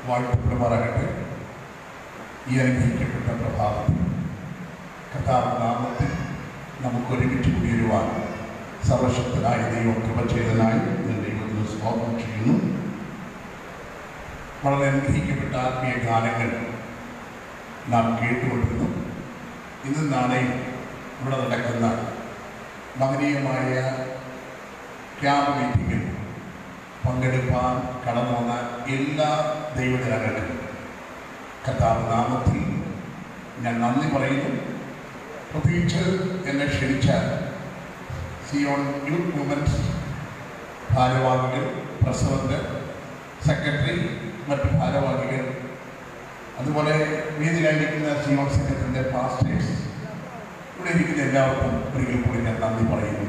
വാഴ്ത്തപ്പെടുമാറാകട്ടെ ഈ അനുഗ്രഹിക്കപ്പെട്ട പ്രഭാതത്തിൽ കർത്താവ് നാമത്തിൽ നമുക്ക് ഒരുമിച്ച് കൂടിയിരുവാൻ സർവശക്തനായ ദൈവം കൃപ ചെയ്തനായി ഞാൻ ദൈവത്തിന് സ്വാഗതം ചെയ്യുന്നു വളരെ അനുഗ്രഹിക്കപ്പെട്ട ആത്മീയ ഗാനങ്ങൾ നാം കേട്ടുകൊണ്ടിരുന്നു ഇന്ന് നാളെയും ഇവിടെ നടക്കുന്ന മഹനീയമായ ക്യാമ്പ് മീറ്റിങ്ങിൽ പങ്കെടുപ്പാൻ കടന്നു വന്ന എല്ലാ ദൈവജനങ്ങൾക്കും കർത്താവ് നാമത്തിൽ ഞാൻ നന്ദി പറയുന്നു പ്രത്യേകിച്ച് എന്നെ ക്ഷണിച്ച സിയോൺ യൂത്ത് മൂവ്മെൻറ്റ് ഭാരവാഹികൾ പ്രസിഡന്റ് സെക്രട്ടറി മറ്റ് ഭാരവാഹികൾ അതുപോലെ വേദിയിലായിരിക്കുന്ന സിയോൺ സംഘത്തിൻ്റെ പാസ്റ്റേഴ്സ് ഇവിടെ ഇരിക്കുന്ന എല്ലാവർക്കും ഒരിക്കൽ കൂടി ഞാൻ നന്ദി പറയുന്നു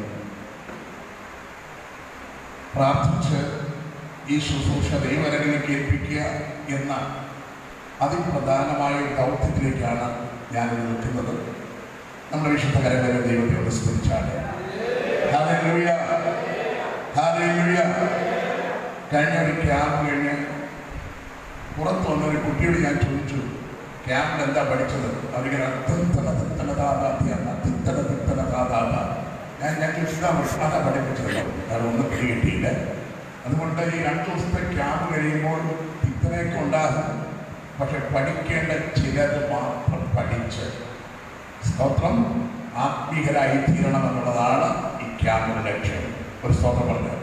പ്രാർത്ഥിച്ച് ഈ ശുശ്രൂഷ ദൈവരങ്ങളിലേക്ക് ഏൽപ്പിക്കുക എന്ന അതിപ്രധാനമായ ഒരു ദൗത്യത്തിലേക്കാണ് ഞാൻ നിൽക്കുന്നത് നമ്മുടെ വിശുദ്ധ കരകളെ ദൈവത്തെ ഒന്ന് സ്മരിച്ചാണ് ഹാലൂയ ഹാലൂയ കഴിഞ്ഞ ഒരു ക്യാമ്പ് കഴിഞ്ഞ് പുറത്ത് വന്ന ഒരു കുട്ടിയോട് ഞാൻ ചോദിച്ചു ക്യാമ്പിൽ എന്താ പഠിച്ചത് അവരിങ്ങനെ തിത്തണ തിത്തണ താതാത്തിയാണ് തിത്തണ തിത്തണ താതാത ഞാൻ ഞാൻ ചോദിച്ചതാണ് അതാ പഠിപ്പിച്ചത് കാരണം ഒന്നും പിടികിട്ടിയില്ല അതുകൊണ്ട് ഈ രണ്ട് ദിവസത്തെ ക്യാമ്പ് കഴിയുമ്പോൾ ഇത്രയൊക്കെ ഉണ്ടാകും പക്ഷെ പഠിക്കേണ്ട ചിലത് മാത്രം പഠിച്ച് സ്തോത്രം ആത്മീകരായി തീരണം എന്നുള്ളതാണ് ഈ ക്യാമ്പിന്റെ ലക്ഷ്യം ഒരു സ്തോത്രം പറഞ്ഞത്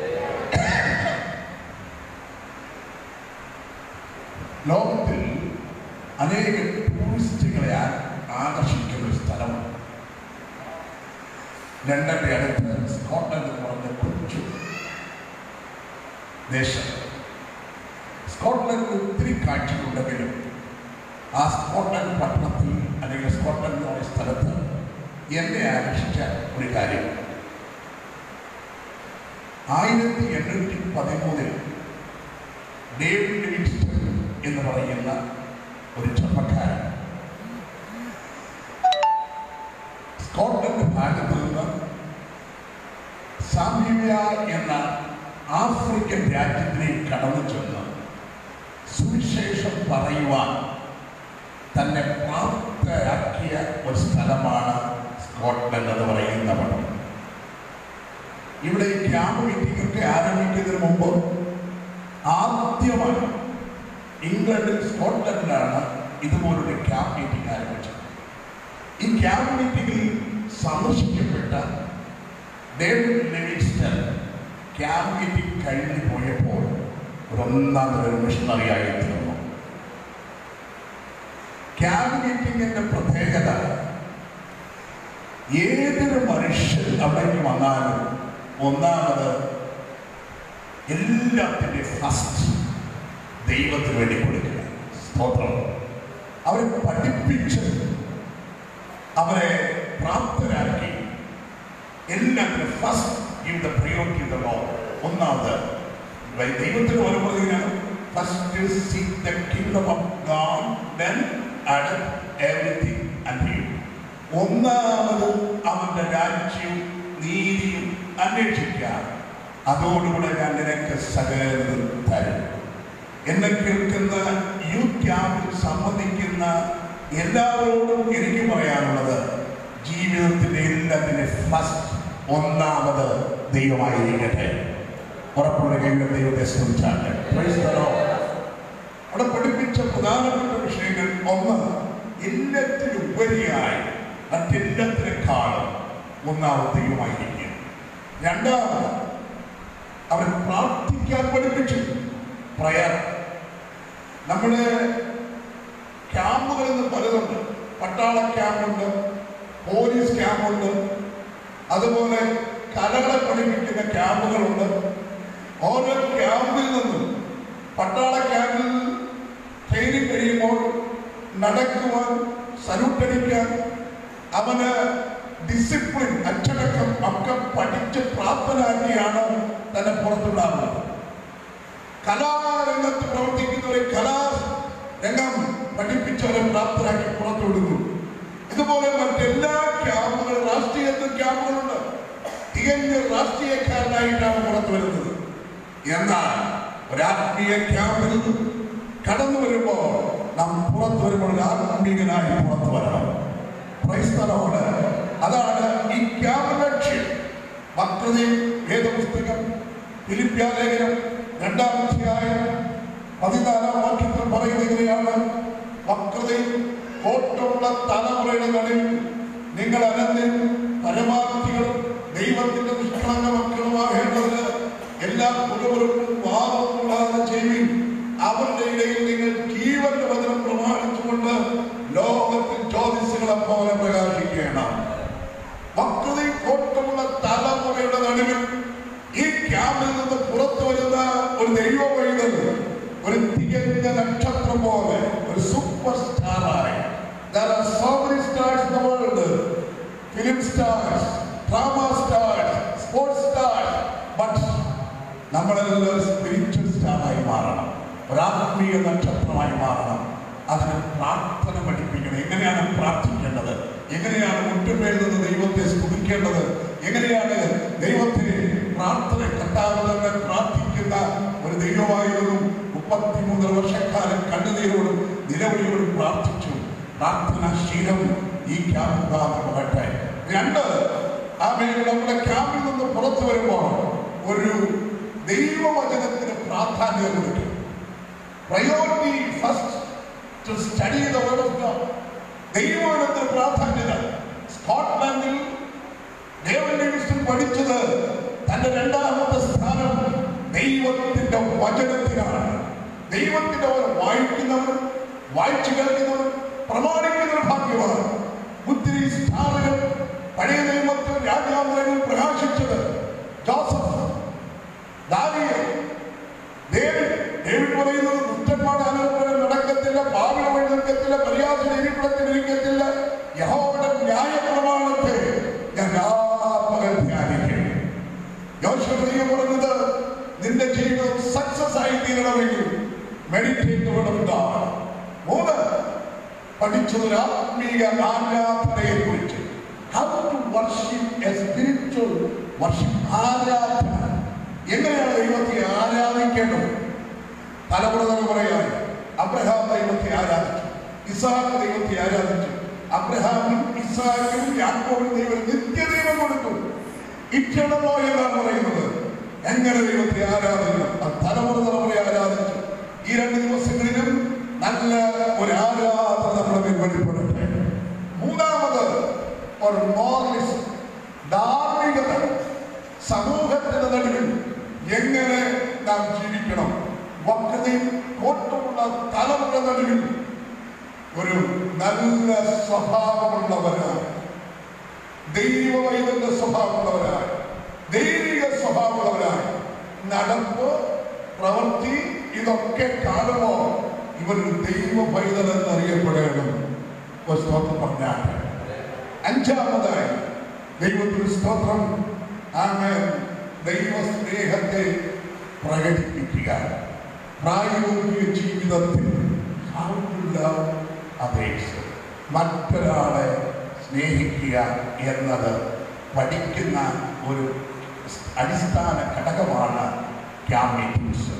ലോകത്തിൽ അനേക ടൂറിസ്റ്റുകളെ ആ- ആകർഷിക്കുന്ന ഒരു സ്ഥലമാണ് ലണ്ടന്റെ അടുത്ത് സ്കോട്ട്ലൻഡ് എന്ന് പറഞ്ഞ കൊച്ചു ദേശം സ്കോട്ട്ലൻഡിൽ ഒത്തിരി കാഴ്ചകളുണ്ടെങ്കിലും ആ സ്കോട്ട്ലൻഡ് പട്ടണത്തിൽ അല്ലെങ്കിൽ സ്കോട്ട്ലൻഡ് എന്ന് പറയുന്ന സ്ഥലത്ത് എന്നെ ആകർഷിച്ച ഒരു കാര്യം ആയിരത്തി എണ്ണൂറ്റി പതിമൂന്നിൽ ഡേവിഡ് ലിവിങ്സ്റ്റൺ എന്ന് പറയുന്ന ഒരു ചെറുപ്പക്കാരൻ സ്കോട്ട്ലൻഡ് ഭാഗത്ത് നിന്ന് സാമ്യ എന്ന ആഫ്രിക്കൻ രാജ്യത്തിലേക്ക് കടന്നു ചെന്ന് സുവിശേഷം പറയുവാൻ തന്നെ പ്രാപ്തരാക്കിയ ഒരു സ്ഥലമാണ് സ്കോട്ട്ലൻഡ് എന്ന് പറയുന്ന പട്ടണം ഇവിടെ ഈ ക്യാമ്പ് മീറ്റിംഗ് ഒക്കെ ആരംഭിക്കുന്നതിന് മുമ്പ് ആദ്യമായി ഇംഗ്ലണ്ടിൽ സ്കോട്ട്ലൻഡിലാണ് ഇതുപോലൊരു ക്യാമ്പ് മീറ്റിംഗ് ആരംഭിച്ചത് ഈ ക്യാമ്പ് മീറ്റിംഗിൽ സന്ദർശിക്കപ്പെട്ട ഡേവിഡ് ലിവിങ്സ്റ്റൺ ക്യാമ്പ് മീറ്റിംഗ് കഴിഞ്ഞു പോയപ്പോൾ ഒരു ഒന്നാം തരം മിഷണറി ആയി തീർന്നു ക്യാമ്പ് മീറ്റിംഗിന്റെ പ്രത്യേകത ഏതൊരു മനുഷ്യൻ അവിടേക്ക് വന്നാലും ഒന്നാമത് എല്ലാത്തിൻ്റെ ഫസ്റ്റ് ദൈവത്തിന് വേണ്ടി കൊടുക്കുക സ്തോത്രം അവരെ പഠിപ്പിച്ച് അവരെ പ്രാപ്തരാക്കി എല്ലാത്തിനും first give the priority the law ഒന്നാമത് വൈ- ദൈവത്തിന് ഓരോ പറയുകയാണ് first seek the kingdom of God then add everything and you ഒന്നാമത് അവന്റെ രാജ്യവും നീതിയും അന്വേഷിക്കുക അതോടുകൂടെ ഞാൻ നിനക്ക് സകലതും തരും എന്നെ കേൾക്കുന്ന യൂത്ത് ക്യാമ്പിൽ സംബന്ധിക്കുന്ന എല്ലാവരോടും എനിക്ക് പറയാനുള്ളത് ജീവിതത്തിന്റെ എല്ലാത്തിന്റെ ഫസ്റ്റ് ഒന്നാമത് ദൈവമായിരിക്കട്ടെ ഉറപ്പുള്ള കൈകൾ ദൈവത്തെ സ്തുതിച്ചാട്ടെ Praise the Lord. അവിടെ പഠിപ്പിച്ച പ്രധാനപ്പെട്ട വിഷയങ്ങൾ ഒന്ന് എല്ലാത്തിനും ഉപരിയായി മറ്റെല്ലാത്തിനേക്കാളും ഒന്നാമത് ദൈവമായിരിക്കുക രണ്ടാമത് അവൻ പ്രാർത്ഥിക്കാൻ പഠിപ്പിച്ചു പ്രയർ നമ്മുടെ ക്യാമ്പുകളിൽ നിന്ന് പലതുണ്ട് പട്ടാള ക്യാമ്പുണ്ട് പോലീസ് ക്യാമ്പുണ്ട് അതുപോലെ കലകളെ പഠിപ്പിക്കുന്ന ക്യാമ്പുകളുണ്ട് ഓരോ ക്യാമ്പിൽ നിന്നും പട്ടാള ക്യാമ്പിൽ ട്രെയിനിങ് കഴിയുമ്പോൾ നടക്കുവാൻ സല്യൂട്ടടിക്കാൻ അവന് ഡിസിപ്ലിൻ അച്ചടക്കം ഒക്കെ പഠിച്ച് പ്രാപ്തനാക്കിയാണ് തന്നെ പുറത്തുവിടാറുള്ളത് കലാരംഗത്ത് പ്രവർത്തിക്കുന്നവരെ കലാ രംഗം പഠിപ്പിച്ചവരെ പ്രാപ്തരാക്കി പുറത്തുവിടുന്നു ഇതുപോലെ മറ്റെല്ലാ ക്യാമ്പുകൾ രാഷ്ട്രീയത്തിൽ ക്യാമ്പുകളുണ്ട് തികഞ്ഞ രാഷ്ട്രീയക്കാരനായിട്ടാണ് പുറത്തു വരുന്നത് എന്നാൽ ഒരാത്മീയ ക്യാമ്പിൽ കടന്നു വരുമ്പോൾ നാം പുറത്തു വരുമ്പോൾ ഒരു ആത്മീകനായി പുറത്തു വരണം ക്രൈസ്തലോട് അതാണ് ഈ ക്യാമ്പ് ലക്ഷ്യം വക്രതയും വേദപുസ്തകം ഫിലിപ്പ്യാലേഖനം രണ്ടാം അധ്യായം പതിനാലാം വാക്യത്തിൽ പറയുന്നത് ഇങ്ങനെയാണ് വക്രതയും കോട്ടമുള്ള തലമുറയുടെ നടുവിൽ നിങ്ങൾ അനന്യരും പരമാർത്ഥികളും ദൈവത്തിന്റെ നിഷ്കളങ്ക മക്കളുമാകേണ്ടതിന് എല്ലാ കുലവൃക്കും വാദവും കൂടാതെ ചെയ്യുകയും അവരുടെ ഇടയിൽ നിങ്ങൾ ജീവന്റെ വചനം പ്രമാണിച്ചുകൊണ്ട് ലോകത്തിൽ ജ്യോതിസുകളെ പോലെ പ്രകാശിക്കണം വക്രതയും കോട്ടമുള്ള തലമുറയുടെ നടുവിൽ ഈ ക്യാമ്പിൽ നിന്ന് പുറത്തു വരുന്ന ഒരു ദൈവ പൈതൽ ഒരു തികഞ്ഞ നക്ഷത്രം പോലെ ഒരു സൂപ്പർ സ്റ്റാറായി There are so many stars in the world. Film stars, drama stars, sports stars. But നമ്മളെല്ലാം സ്പിരിച്വൽ സ്റ്റാറായി മാറണം ഒരാത്മീയ നക്ഷത്രമായി മാറണം അതിന് പ്രാർത്ഥന പഠിപ്പിക്കണം എങ്ങനെയാണ് പ്രാർത്ഥിക്കേണ്ടത് എങ്ങനെയാണ് മുറ്റുമേൽ നിന്ന് ദൈവത്തെ സ്തുതിക്കേണ്ടത് എങ്ങനെയാണ് ദൈവത്തെ പ്രാർത്ഥന കർത്താവ് തന്നെ പ്രാർത്ഥിക്കുന്ന ഒരു ദൈവമായിരുന്നു മുപ്പത്തിമൂന്നര വർഷക്കാലം കണ്ണുനീരോടും നിലവിളിയോടും പ്രാർത്ഥിച്ചു പ്രാർത്ഥനാ ശീലം ഈ ക്യാമ്പ് ഭാഗമാകട്ടെ രണ്ട് ആമേ നമ്മുടെ ക്യാമ്പിൽ നിന്ന് പുറത്തു വരുമ്പോൾ ഒരു ദൈവവചനത്തിന് പ്രാധാന്യം കൊടുക്കും priority first to study the word of God ദൈവവചനത്തിന് പ്രാധാന്യത സ്കോട്ട്ലാൻഡിൽ ഡേവിഡ് ലിവിങ്സ്റ്റൺ പഠിച്ചത് തന്റെ രണ്ടാമത്തെ സ്ഥാനം ദൈവത്തിന്റെ വചനത്തിനാണ് ദൈവത്തിന്റെ വചനം വായിക്കുന്നവർ വായിച്ചു കേൾക്കുന്നവർ പ്രമാണിക്കുന്നവർ ഭാഗ്യമാണ് ഒത്തിരി സ്റ്റാറുകൾ പഴയ നിയമത്തിൽ രാജ്യാന്തരങ്ങളിൽ പ്രകാശിച്ചത് ജോസഫ് ദാനിയേൽ ഡേവിഡ് ഡേവിഡ് പറയുന്നത് ദുഷ്ടന്മാരുടെ അനുഭവം നടക്കത്തില്ല പാവികൾ വഴി നിൽക്കത്തില്ല പരിയാസന ഇരിപ്പിടത്തിൽ ഇരിക്കത്തില്ല യഹോവയുടെ ന്യായപ്രമാണത്തെ ഞാൻ രാപ്പകൽ ധ്യാനിക്കും യോശുവ പറഞ്ഞത് നിന്റെ ജീവിതം സക്സസ് ആയി തീരണമെങ്കിൽ മെഡിറ്റേറ്റ് വേർഡ് ഓഫ് ഗോഡ് മൂന്ന് പഠിച്ചത് ഒരു ആത്മീയ ആരാധനയെ കുറിച്ച് how to worship a spiritual worship ആരാധന എങ്ങനെയാണ് ദൈവത്തെ ആരാധിക്കേണ്ടത് തലമുറ തലമുറയായി അബ്രഹാം ദൈവത്തെ ആരാധിച്ചു ഇസാഖ് ദൈവത്തെ ആരാധിച്ചു അബ്രഹാമും ഇസാഖിനും യാക്കോബിനും ദൈവം നിത്യദൈവം കൊടുത്തു ഇറ്റണമോ എന്നാണ് പറയുന്നത് എങ്ങനെ ദൈവത്തെ ആരാധിക്കണം ആ തലമുറ തലമുറയെ ആരാധിച്ചു ഈ രണ്ട് ദിവസങ്ങളിലും നല്ല ഒരു ആരാധന നമ്മുടെ മേൽ വെളിപ്പെടട്ടെ മൂന്നാമത് ഒരു മോറലിസം ധാർമ്മികത സമൂഹത്തിന്റെ നടുവിൽ എങ്ങനെ നാം ജീവിക്കണം വക്രതയും കോട്ടമുള്ള തലമുറ നടുവിൽ ഒരു നല്ല സ്വഭാവമുള്ളവരാണ് ദൈവവൈദ്യ സ്വഭാവമുള്ളവരാണ് ദൈവിക സ്വഭാവമുള്ളവരാണ് നടപ്പ് പ്രവൃത്തി ഇതൊക്കെ കാണുമ്പോൾ ഇവരൊരു ദൈവ പൈതൽ എന്നറിയപ്പെടണം ഒരു സ്തോത്രം പറഞ്ഞാൽ അഞ്ചാമതായി ദൈവത്തിന് സ്തോത്രം ആമേൻ ദൈവ സ്നേഹത്തെ പ്രകടിപ്പിക്കുക പ്രായോഗിക ജീവിതത്തിൽ how to love others. മറ്റൊരാളെ സ്നേഹിക്കുക എന്നത് പഠിക്കുന്ന ഒരു അടിസ്ഥാന ഘടകമാണ് ക്യാമിറ്റൂസ്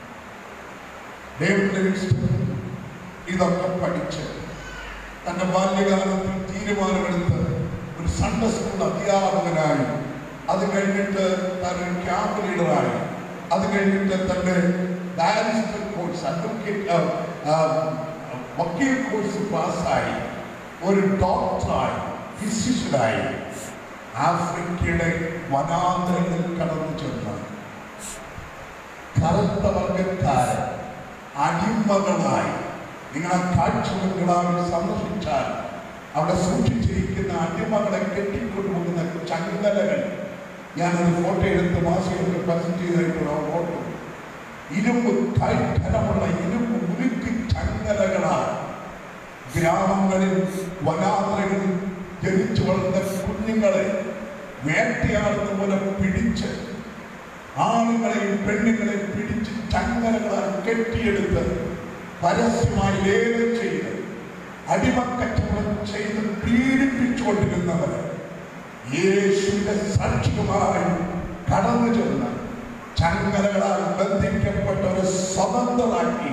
ഡേവിഡ് ലിവിങ്സ്റ്റൺ ഇതൊക്കെ പഠിച്ച് തൻ്റെ ബാല്യകാലത്തിൽ തീരുമാനമെടുത്ത് ഒരു സൺഡേ സ്കൂൾ അധ്യാപകനായി അത് കഴിഞ്ഞിട്ട് താൻ ഒരു ക്യാമ്പ് ലീഡറായി അത് കഴിഞ്ഞിട്ട് തൻ്റെ ബാരിസ്റ്റർ കോഴ്സ് അഡ്വക്കേറ്റ് വക്കീൽ കോഴ്സ് പാസ്സായി ഒരു ഡോക്ടറായി ഫിസിഷ്യനായി ആഫ്രിക്കയുടെ വനാന്തരങ്ങളിൽ കടന്നു ചെന്ന് കറുത്ത വർഗക്കാരൻ അടിമകളായി നിങ്ങളെ കാഴ്ചകളായി സന്ദർശിച്ചാൽ അവിടെ സൂക്ഷിച്ചിരിക്കുന്ന അടിമകളെ കെട്ടിക്കൊണ്ടുപോകുന്ന ചങ്ങലകൾ ഞാനൊരു ഫോട്ടോ എടുത്ത് മാസികൾക്ക് പ്രസന്റ് ചെയ്തിട്ടുള്ള ഫോട്ടോ ഇരുമ്പ് കൈഘനമുള്ള ഇരുമ്പ് ഉരുക്കി ചങ്ങലകളാൽ ഗ്രാമങ്ങളിൽ വനാന്തരങ്ങളിൽ ജനിച്ചു വളർന്ന കുഞ്ഞുങ്ങളെ വേട്ടയാടുന്ന പോലെ പിടിച്ച് ആണുങ്ങളെയും പെണ്ണുങ്ങളെയും പിടിച്ച് ചങ്ങലകളാൽ കെട്ടിയെടുത്ത് പരസ്യമായി ലേലം ചെയ്ത് അടിമക്കച്ചവടം ചെയ്ത് പീഡിപ്പിച്ചുകൊണ്ടിരുന്നവർ യേശുവിന്റെ സാക്ഷികമായി കടന്നു ചെന്ന് ചങ്ങലകളാൽ ബന്ധിക്കപ്പെട്ടവരെ സ്വതന്ത്രരാക്കി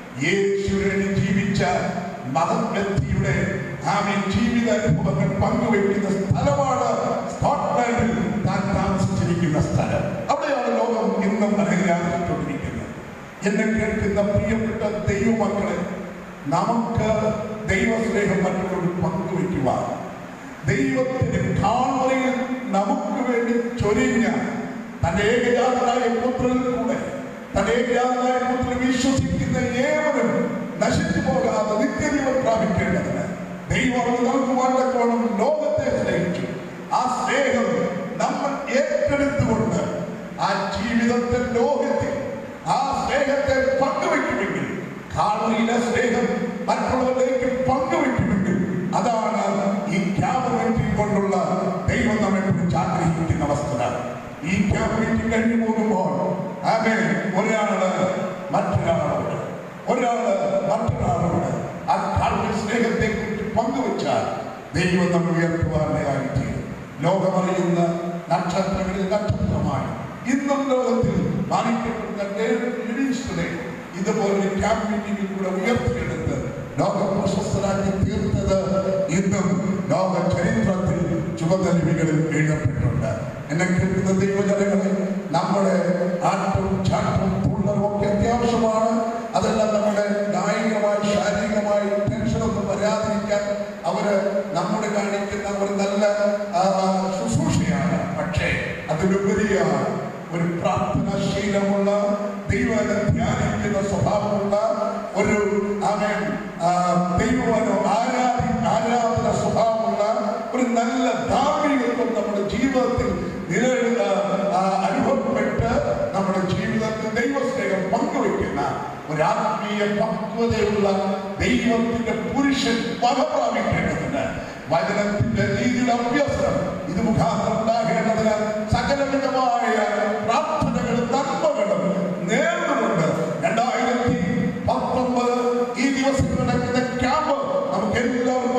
യേശുവിന് ജീവിച്ച മഹത് വ്യക്തിയുടെ ആമേ ജീവിത അനുഭവങ്ങൾ പങ്കുവയ്ക്കുന്ന സ്ഥലമാണ് സ്കോട്ട്ലാൻഡിൽ താൻ താമസിച്ചിരിക്കുന്ന സ്ഥലം അവിടെയാണ് ലോകം ഇന്നും അനുഗ്രഹിച്ചുകൊണ്ടിരിക്കുന്നത് എന്നെ കേൾക്കുന്ന പ്രിയപ്പെട്ട ദൈവമക്കളെ നമുക്ക് ദൈവസ്നേഹം മറ്റുള്ളവർ പങ്കുവയ്ക്കുവാൻ ദൈവത്തിന്റെ കാൽവറിയിൽ നമുക്ക് വേണ്ടി ചൊരിഞ്ഞ തന്റെ ഏകജാതനായ പുത്രനിൽ കൂടെ തന്റെ ഏകജാതനായ പുത്രൻ വിശ്വസിക്കുന്ന ഏവരും നശിച്ചു പോകാതെ നിത്യജീവൻ പ്രാപിക്കേണ്ടതിന് ദൈവം അത് നൽകുവാൻ തക്കോണം ലോകത്തെ സ്നേഹിച്ചു ആ സ്നേഹം നമ്മൾ ഏറ്റെടുത്തുകൊണ്ട് ആ ജീവിതത്തെ ലോകത്തിൽ ആ സ്നേഹത്തെ പങ്കുവെക്കുമെങ്കിൽ കാളറിയിലെ സ്നേഹം മറ്റുള്ളവരിലേക്ക് പങ്കുവെക്കുമെങ്കിൽ അതാണ് ഈ ക്യാമ്പ് മീറ്റിംഗ് കൊണ്ടുള്ള ദൈവം നമ്മെ കുറിച്ച് ആഗ്രഹിക്കുന്ന വസ്തുത ഈ ക്യാമ്പ് മീറ്റിംഗ് കഴിഞ്ഞു പോകുമ്പോൾ അതെ ഒരാള് മറ്റൊരാളോട് ഒരാള് മറ്റൊരാളോട് ആ കാളറി സ്നേഹത്തെ കുറിച്ച് പങ്കുവെച്ചാൽ ദൈവം നമ്മൾ ഉയർത്തുവാനായിട്ട് ലോകമറിയുന്ന നക്ഷത്രങ്ങളിൽ നക്ഷത്രമായി ഇന്നും ലോകത്തിൽ മാനിക്കപ്പെടുന്ന ഡേവിഡ് ലിവിങ്സ്റ്റനെ ഇതുപോലൊരു ക്യാമ്പ് മീറ്റിംഗിൽ കൂടെ ഉയർത്തിയെടുത്ത് ലോക പ്രശസ്തരാക്കി തീർത്തത് ഇന്നും ലോക ചരിത്രത്തിൽ ചുവതലിപികളിൽ എഴുതപ്പെട്ടിട്ടുണ്ട് എന്നെ കേൾക്കുന്ന ദൈവജനങ്ങളെ നമ്മുടെ ആട്ടവും ചാട്ടവും തുള്ളലും ഒക്കെ അത്യാവശ്യമാണ് അതെല്ലാം നമ്മുടെ കായികമായി ശാരീരികമായി ടെൻഷനൊന്നും വരാതിരിക്കാൻ അവര് നമ്മോട് കാണിക്കുന്ന ഒരു നല്ല ആ, ശുശ്രൂഷയാണ് പക്ഷേ അതിലുപരിയാണ് ഒരു പ്രാർത്ഥനാശീലമുള്ള ദൈവനെ ധ്യാനിക്കുന്ന സ്വഭാവമുള്ള ഒരു അവൻ ദൈവനോ ആരാധി ആരാധന സ്വഭാവമുള്ള ഒരു നല്ല ധാർമ്മികത്വം നമ്മുടെ ജീവിതത്തിൽ നില ആ, അനുഭവപ്പെട്ട് നമ്മുടെ ജീവിതത്തിൽ ദൈവസ്നേഹം പങ്കുവെക്കുന്ന ഒരു ആത്മീയ പക്വതയുള്ള ദൈവത്തിന്റെ പുരുഷൻ വക പ്രാപിക്കേണ്ടതിന് വചനത്തിന്റെ രീതിയുടെ അഭ്യസനം ഇത് മുഖാന്തരം ഉണ്ടാകേണ്ടതിന് സകലവിധമായ പ്രാർത്ഥനകളും നന്മകളും നേർന്നുകൊണ്ട് രണ്ടായിരത്തി പത്തൊമ്പത് ഈ ദിവസം നടക്കുന്ന ക്യാമ്പ് നമുക്ക് എല്ലാവർക്കും